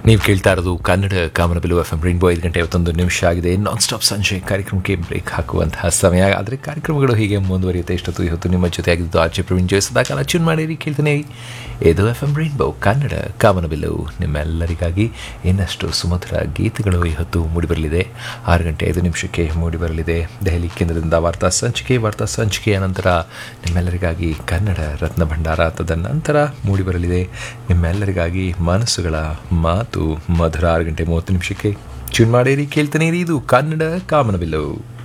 ನೀವು ಕೇಳ್ತಾ ಇರೋದು ಕನ್ನಡ ಕಾಮನಬಿಲು ಎಫ್ ಎಂ ರೈನ್ಬೋ ಐದು ಗಂಟೆ ಐವತ್ತೊಂದು ನಿಮಿಷ ಆಗಿದೆ ನಾನ್ ಸ್ಟಾಪ್ ಸಂಜೆ ಕಾರ್ಯಕ್ರಮಕ್ಕೆ ಬ್ರೇಕ್ ಹಾಕುವಂತಹ ಸಮಯ ಆದರೆ ಕಾರ್ಯಕ್ರಮಗಳು ಹೀಗೆ ಮುಂದುವರಿಯುತ್ತೆ ಇಷ್ಟೊತ್ತು ಇವತ್ತು ನಿಮ್ಮ ಜೊತೆ ಆಗಿದ್ದು ಆರ್ಜೆ ಪ್ರವೀಣ್ ಜೋಯ್ ಸದಾಕಾಲ ಚೂನ್ ಮಾಡಿರಿ ಕೇಳ್ತಾನೆ ಇದು ಎಫ್ ಎಂ ರೈನ್ಬೋ ಕನ್ನಡ ಕಾಮನಬಿಲ್ಲು ನಿಮ್ಮೆಲ್ಲರಿಗಾಗಿ ಇನ್ನಷ್ಟು ಸುಮಧುರ ಗೀತೆಗಳು ಇವತ್ತು ಮೂಡಿಬರಲಿದೆ ಆರು ಗಂಟೆ ಐದು ನಿಮಿಷಕ್ಕೆ ಮೂಡಿಬರಲಿದೆ ದೆಹಲಿ ಕೇಂದ್ರದಿಂದ ವಾರ್ತಾ ಸಂಚಿಕೆ ವಾರ್ತಾ ಸಂಚಿಕೆಯ ನಂತರ ನಿಮ್ಮೆಲ್ಲರಿಗಾಗಿ ಕನ್ನಡ ರತ್ನ ಭಂಡಾರ ತದನಂತರ ಮೂಡಿಬರಲಿದೆ ನಿಮ್ಮೆಲ್ಲರಿಗಾಗಿ ಮನಸ್ಸುಗಳ ಮಾತು ಮಧುರ ಆರು ಗಂಟೆ ಮೂವತ್ತು ನಿಮಿಷಕ್ಕೆ ಚೂನ್ ಮಾಡಿರಿ ಕೇಳ್ತಾನೆ ಇದು ಕನ್ನಡ ಕಾಮನಬಿಲ್ಲು